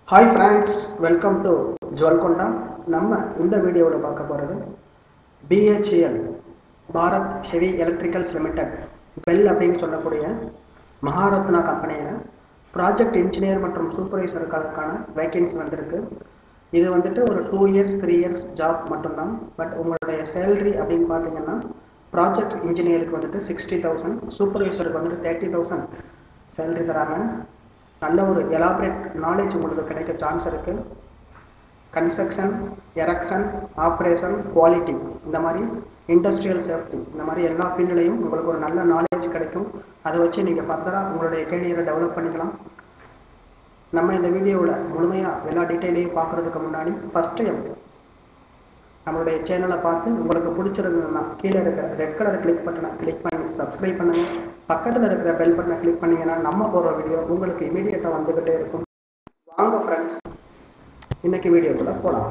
hi friends welcome to ஜுவல்கொண்டா நம்ம இந்த வீடியோவில் பார்க்க போகிறது BHL Bharat heavy electricals limited BHEL அப்படின்னு சொல்லக்கூடிய மகாரத்னா கம்பெனியில் ப்ராஜெக்ட் இன்ஜினியர் மற்றும் சூப்பர்வைசருக்கான வேக்கன்சி வந்திருக்கு இது வந்துட்டு ஒரு two years three years job மட்டும்தான் பட் உங்களுடைய சேலரி அப்படின்னு பார்த்தீங்கன்னா ப்ராஜெக்ட் இன்ஜினியருக்கு வந்துட்டு சிக்ஸ்டி தௌசண்ட் சூப்பர்வைசருக்கு வந்துட்டு தேர்ட்டி தௌசண்ட் சேலரி தராங்க நல்ல ஒரு எலாபரேட் நாலேஜ் உங்களுக்கு கிடைக்க சான்ஸ் இருக்குது கன்ஸ்ட்ரக்ஷன் எரக்ஷன் ஆப்ரேஷன் குவாலிட்டி இந்த மாதிரி இண்டஸ்ட்ரியல் சேஃப்டி இந்த மாதிரி எல்லா ஃபீல்டுலையும் உங்களுக்கு ஒரு நல்ல நாலேஜ் கிடைக்கும் அதை வச்சு நீங்கள் ஃபர்தராக உங்களுடைய கேரியரை டெவலப் பண்ணிக்கலாம் நம்ம இந்த வீடியோவில் முழுமையாக எல்லா டீட்டெயிலையும் பார்க்குறதுக்கு முன்னாடி ஃபஸ்ட் டைம் நம்மளுடைய சேனலை பார்த்து உங்களுக்கு பிடிச்சிருந்ததுன்னா கீழே இருக்கிற ரெட் கலர் கிளிக் பட்டனை கிளிக் பண்ணி சப்ஸ்கிரைப் பண்ணுங்க பக்கத்தில் இருக்கிற பெல் பட்டனை கிளிக் பண்ணீங்கன்னா நம்ம போடுற வீடியோ உங்களுக்கு இமீடியட்டாக வந்துக்கிட்டே இருக்கும் வாங்க ஃப்ரெண்ட்ஸ் இன்னைக்கு வீடியோக்குள்ள போகலாம்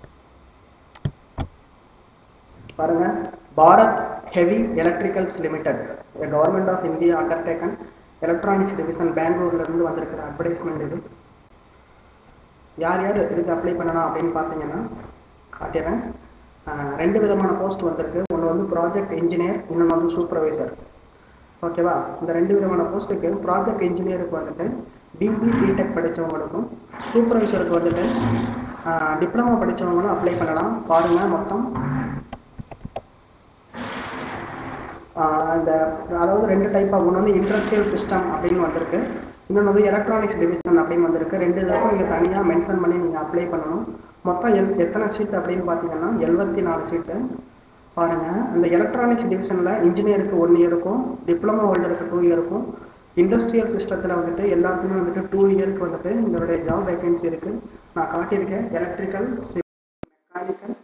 பாருங்க Bharat heavy electricals limited government of India undertaken electronics division பெங்களூர்ல இருந்து வந்திருக்கிற அட்வர்டைஸ்மெண்ட் இது யார் யார் இதுக்கு அப்ளை பண்ணலாம் அப்படின்னு பார்த்தீங்கன்னா காட்டிடுறேன் ஆஹ் ரெண்டு விதமான போஸ்ட் வந்திருக்கு ஒன்று வந்து ப்ராஜெக்ட் இன்ஜினியர் இன்னொன்று வந்து சூப்பர்வைசர் ஓகேவா இந்த ரெண்டு விதமான போஸ்ட்டுக்கு ப்ராஜெக்ட் இன்ஜினியருக்கு வந்துட்டு பிஇ பிடெக் படித்தவங்களுக்கும் சூப்பர்வைசருக்கு வந்துட்டு டிப்ளமோ படித்தவங்களும் அப்ளை பண்ணலாம் பாருங்கள் மொத்தம் ஆஹ் இந்த அதாவது ரெண்டு டைப்பாக ஒன்று வந்து இண்டஸ்ட்ரியல் சிஸ்டம் அப்படின்னு வந்திருக்கு இன்னொன்று வந்து எலக்ட்ரானிக்ஸ் டிவிஷன் அப்படின்னு வந்திருக்கு ரெண்டு இதுக்கும் நீங்கள் தனியாக மென்ஷன் பண்ணி நீங்கள் அப்ளை பண்ணணும் மொத்தம் எல் எத்தனை சீட் அப்படின்னு பார்த்தீங்கன்னா எழுபத்தி நாலு சீட்டு பாருங்கள் இந்த எலக்ட்ரானிக்ஸ் டிவிஷனில் இன்ஜினியருக்கு ஒன் இயருக்கும் டிப்ளமோ ஹோல்டருக்கு டூ இயருக்கும் இண்டஸ்ட்ரியல் சிஸ்டத்தில் வந்துட்டு எல்லாருக்குமே வந்துட்டு டூ இயருக்கு வந்துட்டு இதனுடைய ஜாப் வேகன்சி இருக்குது நான் காட்டியிருக்கேன் electrical mechanical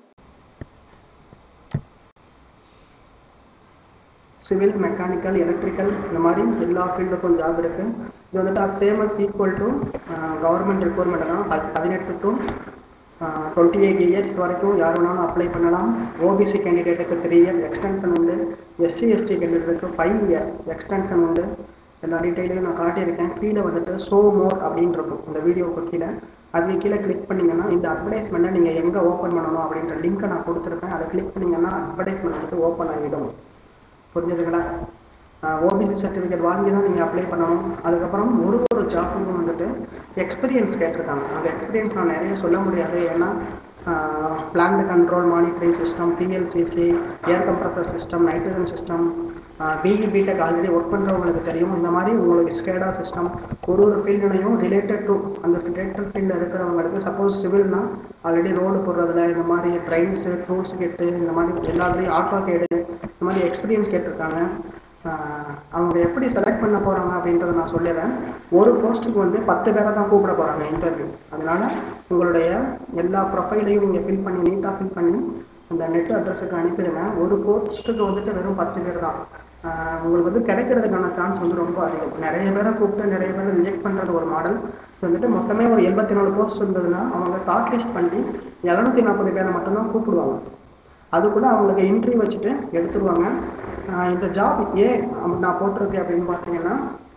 civil mechanical electrical இந்த மாதிரி எல்லா ஃபீல்டுக்கும் ஜாப் இருக்குது இது வந்துட்டு same as equal to government requirement தான் பத் பதினெட்டு டு டுவெண்ட்டி எயிட் இயர்ஸ் வரைக்கும் யார் வேணாலும் அப்ளை பண்ணலாம் ஓபிசி கேண்டிடேட்டுக்கு த்ரீ இயர் எக்ஸ்டென்ஷன் உண்டு எஸ்சி எஸ்டி கேண்டிடேட்டுக்கு ஃபைவ் இயர் எக்ஸ்டென்ஷன் உண்டு எல்லா டீட்டெயிலையும் நான் காட்டியிருக்கேன் கீழே வந்துட்டு ஷோ மோர் அப்படின்னு இருக்கும் இந்த வீடியோவுக்கு கீழே அதுக்கு கீழே கிளிக் பண்ணிங்கன்னா இந்த அட்வர்டைஸ்மெண்ட்டை நீங்கள் எங்கே ஓப்பன் பண்ணணும் அப்படின்ற லிங்க்கை நான் கொடுத்துருப்பேன் அதை கிளிக் பண்ணிங்கன்னா அட்வர்டைஸ்மெண்ட் வந்துட்டு ஓப்பன் ஆகிடும் புரிஞ்சதுங்களா ஓபிசி சர்டிஃபிகேட் வாங்கி தான் நீங்கள் அப்ளை பண்ணணும் அதுக்கப்புறம் ஒரு ஒரு ஜாப்புக்கும் வந்துட்டு எக்ஸ்பீரியன்ஸ் கேட்டிருக்காங்க அந்த எக்ஸ்பீரியன்ஸ் நான் நிறைய சொல்ல முடியாது ஏன்னா plant control monitoring system PLCC air compressor system nitrogen system BE BTech already work பண்ணுறவங்களுக்கு தெரியும் இந்த மாதிரி உங்களுக்கு ஸ்கேடா சிஸ்டம் ஒரு ஒரு ஃபீல்டுலையும் ரிலேட்டட் டு அந்த ரிலேட்டட் ஃபீல்டில் இருக்கிறவங்களுக்கு சப்போஸ் சிவில்னா ஆல்ரெடி ரோடு போடுறதுல இந்த மாதிரி ட்ரெயின்ஸு டூல்ஸ் கெட்டு இந்த மாதிரி எல்லாத்துலேயும் ஆட்டோ கேடு இந்த மாதிரி எக்ஸ்பீரியன்ஸ் கேட்டிருக்காங்க அவங்க எப்படி செலக்ட் பண்ண போகிறாங்க அப்படின்றத நான் சொல்லிடுறேன் ஒரு போஸ்ட்டுக்கு வந்து பத்து பேரை தான் கூப்பிட போகிறாங்க இன்டர்வியூ அதனால் உங்களுடைய எல்லா ப்ரொஃபைலையும் நீங்கள் ஃபில் பண்ணி நீட்டாக ஃபில் பண்ணி அந்த நெட் அட்ரஸுக்கு அனுப்பிடுங்க ஒரு போஸ்ட்டுக்கு வந்துட்டு வெறும் பத்து பேர் தான் உங்களுக்கு வந்து கிடைக்கிறதுக்கான சான்ஸ் வந்து ரொம்ப அதிகம் நிறைய பேரை கூப்பிட்டு நிறைய பேரை ரிஜெக்ட் பண்ணுறது ஒரு மாடல் இது வந்துட்டு மொத்தமே ஒரு எண்பத்தி நாலு போஸ்ட் இருந்ததுன்னா அவங்க ஷார்ட் லிஸ்ட் பண்ணி இரநூத்தி நாற்பது பேரை மட்டும்தான் கூப்பிடுவாங்க அதுக்குள்ளே அவங்களுக்கு இன்டர்வியூ வச்சுட்டு எடுத்துருவாங்க இந்த ஜாப் ஏன் நான் போட்டிருக்கேன் அப்படின்னு பார்த்தீங்கன்னா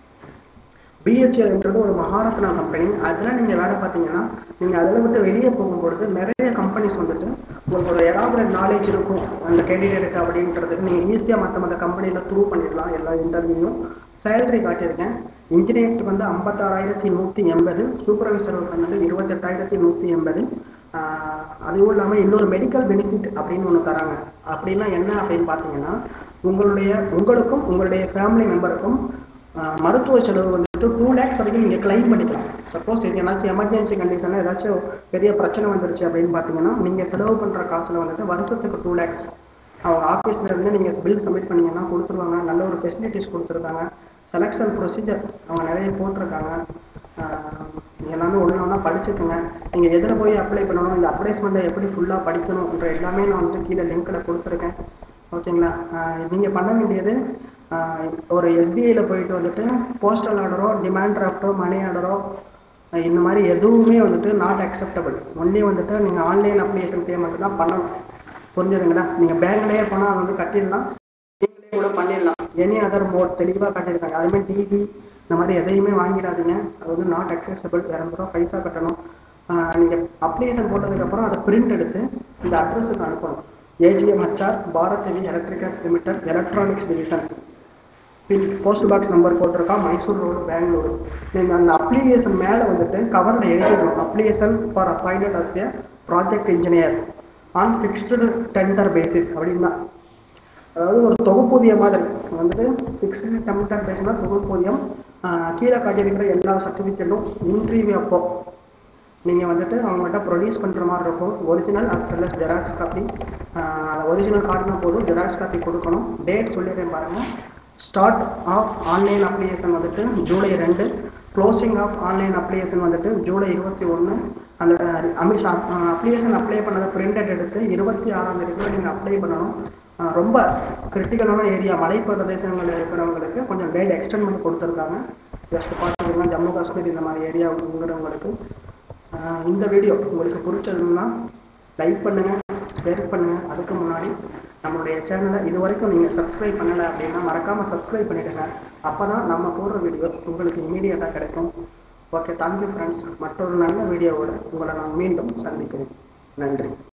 பிஹெச்எல்ன்றது ஒரு மகாரத்னா கம்பெனி அதில் நீங்கள் வேலை பார்த்தீங்கன்னா நீங்கள் அதில் விட்டு வெளியே போகும்பொழுது நிறைய கம்பெனிஸ் வந்துட்டு உங்களுக்கு ஒரு எலாபரேட் நாலேஜ் இருக்கும் அந்த கேண்டிடேட்டுக்கு அப்படின்றதுக்கு நீங்கள் ஈஸியாக மற்ற மற்ற கம்பெனியில் த்ரூ பண்ணிடலாம் எல்லா இன்டர்வியூவும் சேலரி காட்டியிருக்கேன் இன்ஜினியர்ஸுக்கு வந்து ஐம்பத்தாறாயிரத்தி நூற்றி எண்பது சூப்பர்வைசருக்கு வந்து இருபத்தெட்டாயிரத்தி நூற்றி எண்பது அதுவும் இல்லாமல் இன்னொரு மெடிக்கல் பெனிஃபிட் அப்படின்னு ஒன்று தராங்க அப்படின்னா என்ன அப்படின்னு பார்த்தீங்கன்னா உங்களுடைய உங்களுக்கும் உங்களுடைய ஃபேமிலி மெம்பருக்கும் மருத்துவ செலவு வந்துட்டு டூ லேக்ஸ் வரைக்கும் நீங்கள் கிளைம் பண்ணிக்கலாம் சப்போஸ் இது ஏதாச்சும் எமர்ஜென்சி கண்டிஷனில் ஏதாச்சும் பெரிய பிரச்சனை வந்துருச்சு அப்படின்னு பார்த்தீங்கன்னா நீங்கள் செலவு பண்ணுற காசில் வந்துட்டு வருஷத்துக்கு டூ லேக்ஸ் அவங்க ஆஃபீஸில் இருந்து நீங்கள் பில் சப்மிட் பண்ணீங்கன்னா கொடுத்துருவாங்க நல்ல ஒரு ஃபெசிலிட்டிஸ் கொடுத்துருக்காங்க செலெக்ஷன் ப்ரொசீஜர் அவங்க நிறைய போட்டிருக்காங்க எல்லாமே ஒன்று ஒன்றா படிச்சுக்கோங்க நீங்கள் எதில் போய் அப்ளை பண்ணணும் இந்த அட்வர்டைஸ்மெண்ட்டை எப்படி ஃபுல்லாக படிக்கணுன்ற எல்லாமே நான் வந்துட்டு கீழே லிங்க்கில் கொடுத்துருக்கேன் ஓகேங்களா நீங்கள் பண்ண வேண்டியது ஒரு எஸ்பிஐயில் போயிட்டு வந்துட்டு போஸ்டல் ஆர்டரோ டிமாண்ட் டிராஃப்டோ மணி ஆர்டரோ இந்த மாதிரி எதுவுமே வந்துட்டு நாட் அக்செப்டபிள் ஒன்லி வந்துட்டு நீங்கள் ஆன்லைன் அப்ளிகேஷன் பேமெண்ட் தான் பண்ணணும் புரிஞ்சுதுங்களா நீங்கள் பேங்க்லேயே போனால் வந்து கட்டிடலாம் நீங்களே கூட பண்ணிடலாம் எனி அதர் மோட் தெளிவாக காட்டியிருக்காங்க அதுமாதிரி டிடி இந்த மாதிரி எதையுமே வாங்கிடாதீங்க அது வந்து நாட் அக்சசபிள் இரநூறுவா பைசா கட்டணும் நீங்கள் அப்ளிகேஷன் போட்டதுக்கப்புறம் அதை பிரிண்ட் எடுத்து இந்த அட்ரஸுக்கு அனுப்பணும் AGM HR Bharat heavy electricals limited electronics division பின் போஸ்ட் பாக்ஸ் நம்பர் போட்டிருக்கான் மைசூர் ரோடு பெங்களூரு நீங்கள் அந்த அப்ளிகேஷன் மேலே வந்துட்டு கவரில் எழுதிடணும் application for appointed as a project engineer on fixed tender basis அப்படின்னா அதாவது ஒரு தொகுப்பூதியம் மாதிரி வந்துட்டு ஃபிக்ஸ்டு டெண்டர் பேசினா தொகுப்பூதியம் ஆஹ் கீழே காட்டியிருக்கிற எல்லா சர்டிஃபிகேட்டும் இன்டர்வியூ அப்போ நீங்கள் வந்துட்டு அவங்கள்ட்ட ப்ரொடியூஸ் பண்ணுற மாதிரி இருக்கும் original as well as xerox copy அதை ஒரிஜினல் காட்டினா போதும் ஜெராக்ஸ் காப்பி கொடுக்கணும் டேட் சொல்லிடுறேன் பாருங்கள் ஸ்டார்ட் ஆஃப் ஆன்லைன் அப்ளிகேஷன் வந்துட்டு ஜூலை ரெண்டு க்ளோசிங் ஆஃப் ஆன்லைன் அப்ளிகேஷன் வந்துட்டு ஜூலை இருபத்தி ஒன்று அந்த அமிஷ் அப்ளிகேஷன் அப்ளை பண்ணதை பிரிண்டட் எடுத்து இருபத்தி ஆறாம் தேதிக்குள்ள நீங்கள் அப்ளை பண்ணணும் ஆஹ் ரொம்ப கிரிட்டிக்கலான ஏரியா மலை பிரதேசங்களில் இருக்கிறவங்களுக்கு கொஞ்சம் டேட் எக்ஸ்டெண்ட் பண்ணி கொடுத்துருக்காங்க ஜஸ்ட் பார்த்துக்கிங்கன்னா ஜம்மு காஷ்மீர் இந்த மாதிரி ஏரியாங்கிறவங்களுக்கு ஆஹ் இந்த வீடியோ உங்களுக்கு பிடிச்சதுன்னா லைக் பண்ணுங்கள் ஷேர் பண்ணுங்கள் அதுக்கு முன்னாடி நம்மளுடைய சேனலை இது வரைக்கும் நீங்கள் சப்ஸ்கிரைப் பண்ணலை அப்படின்னா மறக்காமல் சப்ஸ்கிரைப் பண்ணிவிடுங்க அப்போ தான் நம்ம போடுற வீடியோ உங்களுக்கு இமீடியட்டாக கிடைக்கும் ஓகே தேங்க்யூ ஃப்ரெண்ட்ஸ் மற்றொரு நல்ல வீடியோவோட உங்களை நான் மீண்டும் சந்திக்கிறேன் நன்றி